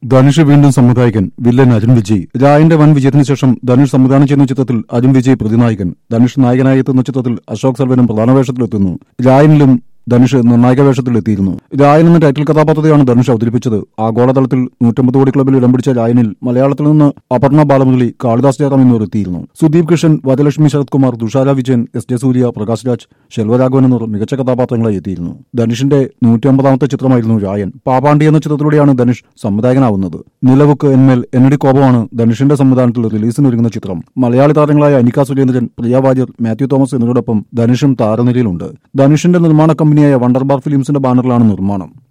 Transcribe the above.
ധനുഷ് വീണ്ടും സംവിധായകൻ വില്ലൻ അരുൺ വിജയ് രായന്റെ വൻ വിജയത്തിന് ശേഷം ധനുഷ് സംവിധാനം ചെയ്യുന്ന ചിത്രത്തിൽ അരുൺ വിജയ് പ്രതിനായകൻ ധനുഷ് നായകനായി എത്തുന്ന ചിത്രത്തിൽ അശോക് സർവനും പ്രധാന വേഷത്തിലെത്തുന്നു രായനിലും ധനുഷ് നിർണായക വേഷത്തിലെത്തിയിരുന്നു രായൻ എന്ന ടൈറ്റിൽ കഥാപാത്രത്തെയാണ് ധനുഷ് അവതരിപ്പിച്ചത് ആഗോളതലത്തിൽ നൂറ്റമ്പത് കോടി ക്ലബിൽ ഇടം പിടിച്ച രായനിൽ മലയാളത്തിൽ നിന്ന് അപർണ ബാലമുരളി കാളിദാസ് ജയറാം എന്നിവർ എത്തിയിരുന്നു സുദീപ് കൃഷ്ണൻ വരലക്ഷ്മി ശരത് കുമാർ തുഷാര വിജയൻ എസ് ജെ സൂര്യ പ്രകാശ് രാജ് ശെൽവരാഘവൻ എന്നിവർ മികച്ച കഥാപാത്രങ്ങളായി എത്തിയിരുന്നു ധനുഷിന്റെ നൂറ്റമ്പതാമത്തെ ചിത്രമായിരുന്നു രായൻ പാപാണ്ടി എന്ന ചിത്രത്തിലൂടെയാണ് ധനുഷ് സംവിധായകനാവുന്നത് നിലവുക്ക് എന്മേൽ എന്നടി കോപമാണ് ധനുഷിന്റെ സംവിധാനത്തിൽ റിലീസിനൊരുങ്ങുന്ന ചിത്രം മലയാളി താരങ്ങളായ അനിക സുരേന്ദ്രൻ പ്രിയ വാര്യർ മാത്യു തോമസ് എന്നിവരോടൊപ്പം ധനുഷും താരനിരയിലുണ്ട് ധനുഷിന്റെ നിർമ്മാണ കമ്പനിയായ വണ്ടർബാർ ഫിലിംസിന്റെ ബാനറിലാണ് നിർമ്മാണം